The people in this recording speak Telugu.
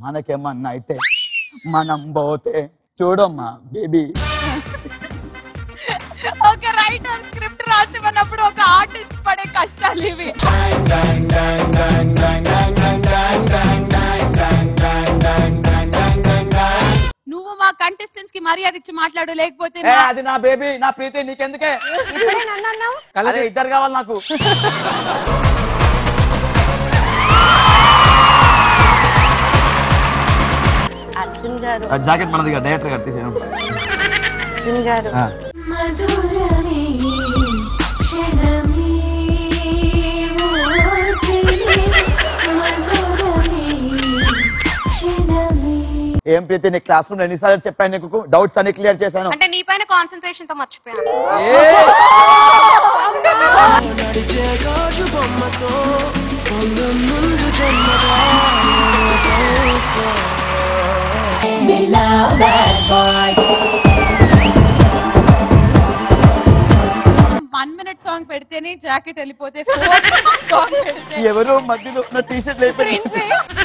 మనకేమన్నా అయితే మనం పోతే చూడమ్మా బేబీ ఒక రైటర్ స్క్రిప్ట్ రాసివన్నప్పుడు ఒక ఆర్టిస్ట్ పడే కష్టాలు ఇవి నువ్వు మా కంటెస్టెంట్స్ కి మర్యాద ఇచ్చి మాట్లాడు లేకపోతే ఏ మా- అది నా బేబీ నా ప్రీతి నీకెందుకే ఇప్పుడే నన్ను అన్నావు అదే ఇద్దరు కావాలి నాకు అర్జున్ గారు జాకెట్ మనది డైరెక్టర్ గారు తీసేయండి అర్జున్ గారు మధురమే క్షణమే ఓర్చెలి మధురమే క్షణమే ఏం ప్రీతి నీ క్లాస్ రూమ్ ఎన్నిసార్లు చెప్పాను నీకు డౌట్స్ అన్ని క్లియర్ చేశాను అంటే నీ పైన కాన్సన్ట్రేషన్ తో మర్చిపోయాను వన్ మినిట్ సాంగ్ పెడితేనే జాకెట్ వెళ్ళిపోతే ఫోర్ సాంగ్ పెడితే ఎవరు మధ్యలో నా టీ షర్ట్ లేకపోయింది ప్రిన్సే